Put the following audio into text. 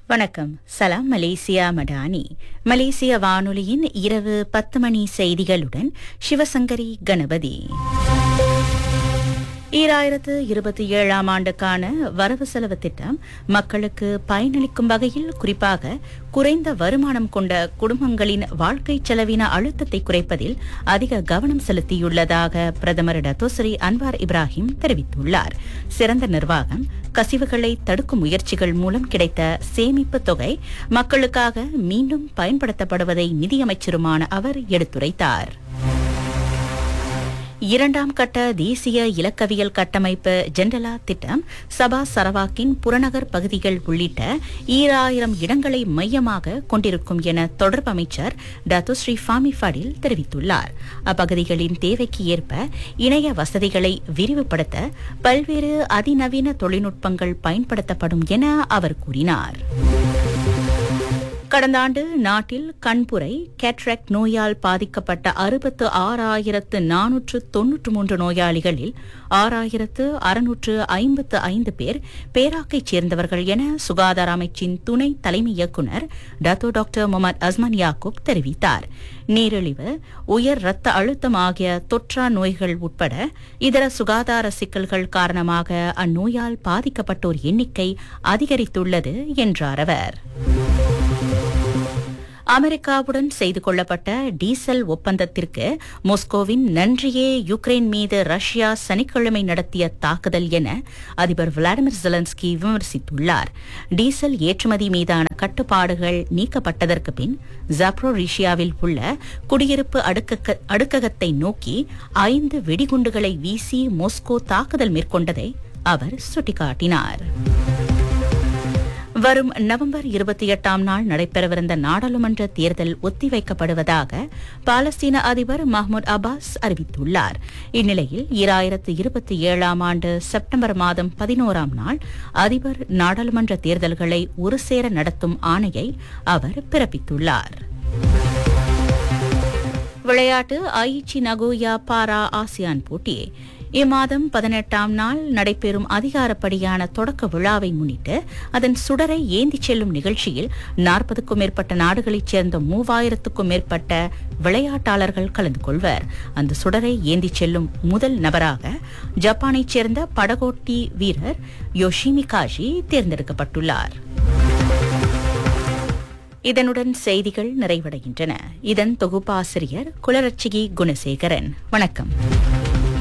வணக்கம் சலாம் மலேசியா மடானி மலேசிய வானொலியின் இரவு பத்து மணி செய்திகளுடன் சிவசங்கரி கணபதி ஈராயிரத்து இருபத்தி ஏழாம் ஆண்டுக்கான வரவு செலவு திட்டம் மக்களுக்கு பயனளிக்கும் வகையில் குறிப்பாக குறைந்த வருமானம் கொண்ட குடும்பங்களின் வாழ்க்கை செலவின அழுத்தத்தை குறைப்பதில் அதிக கவனம் செலுத்தியுள்ளதாக பிரதமர் டத்தோஸ்ரீ அன்வார் இப்ராஹிம் தெரிவித்துள்ளார் சிறந்த நிர்வாகம் கசிவுகளை தடுக்கும் முயற்சிகள் மூலம் கிடைத்த சேமிப்பு தொகை மக்களுக்காக மீண்டும் பயன்படுத்தப்படுவதை நிதியமைச்சருமான அவர் எடுத்துரைத்தார் இரண்டாம் கட்ட தேசிய இலக்கவியல் கட்டமைப்பு ஜெண்டலா திட்டம் சபா சரவாக்கின் புறநகர் பகுதிகள் உள்ளிட்ட ஈராயிரம் இடங்களை மையமாக கொண்டிருக்கும் என தொடர்பு அமைச்சர் டத்துஸ்ரீ ஃபாமி ஃபடில் தெரிவித்துள்ளார் அப்பகுதிகளின் தேவைக்கு ஏற்ப இணைய வசதிகளை விரிவுபடுத்த பல்வேறு அதிநவீன தொழில்நுட்பங்கள் பயன்படுத்தப்படும் என அவர் கூறினார் கடந்த ஆண்டு நாட்டில் கண்புரை கேட்ராக்ட் நோயால் பாதிக்கப்பட்ட அறுபத்து ஆறாயிரத்து நானூற்று தொன்னூற்று மூன்று நோயாளிகளில் ஆறாயிரத்து அறுநூற்று ஐம்பத்து ஐந்து பேர் பேராக்கைச் சேர்ந்தவர்கள் என சுகாதார அமைச்சின் துணை தலைமை இயக்குநர் Dato doctor Mohamed Azman Yaakob தெரிவித்தார் நீரிழிவு உயர் இரத்த அழுத்தம் ஆகிய தொற்றா நோய்கள் உட்பட இதர சுகாதார சிக்கல்கள் காரணமாக அந்நோயால் பாதிக்கப்பட்டோர் எண்ணிக்கை அதிகரித்துள்ளது என்றார் அவர் அமெரிக்காவுடன் செய்து கொள்ளப்பட்ட டீசல் ஒப்பந்தத்திற்கு மாஸ்கோவின் நன்றியே யுக்ரைன் மீது ரஷ்யா சனிக்கிழமை நடத்திய தாக்குதல் என அதிபர் விளாடிமிர் ஜெலன்ஸ்கி விமர்சித்துள்ளார் டீசல் ஏற்றுமதி மீதான கட்டுப்பாடுகள் நீக்கப்பட்டதற்கு பின் ஜப்ரோரிஷியாவில் உள்ள குடியிருப்பு அடுக்கக- அடுக்ககத்தை நோக்கி ஐந்து வெடிகுண்டுகளை வீசி மாஸ்கோ தாக்குதல் மேற்கொண்டதை அவர் சுட்டிக்காட்டினார் வரும் நவம்பர் இருபத்தி எட்டாம் நாள் நடைபெறவிருந்த நாடாளுமன்ற தேர்தல் ஒத்திவைக்கப்படுவதாக பாலஸ்தீன அதிபர் மஹ்மூத் அப்பாஸ் அறிவித்துள்ளார் இந்நிலையில் இராயிரத்து இருபத்தி ஏழாம் ஆண்டு செப்டம்பர் மாதம் பதினோராம் நாள் அதிபர் நாடாளுமன்ற தேர்தல்களை ஒருசேர நடத்தும் ஆணையை அவர் பிறப்பித்துள்ளார் விளையாட்டு ஐச்சி நகோயா பாரா ஆசியான் போட்டி இம்மாதம் பதினெட்டாம் நாள் நடைபெறும் அதிகாரப்படியான தொடக்க விழாவை முன்னிட்டு அதன் சுடரை ஏந்திச் செல்லும் நிகழ்ச்சியில் நாற்பதுக்கும் மேற்பட்ட நாடுகளைச் சேர்ந்த மூவாயிரத்துக்கும் மேற்பட்ட விளையாட்டாளர்கள் கலந்து கொள்வர் அந்த சுடரை ஏந்திச் செல்லும் முதல் நபராக ஜப்பானைச் சேர்ந்த படகோட்டி வீரர் யோஷிமி காஷி தேர்ந்தெடுக்கப்பட்டுள்ளார் இதனுடன் செய்திகள் நிறைவடைகின்றன இதன் தொகுப்பாசிரியர் குலரட்சிகி குணசேகரன் வணக்கம்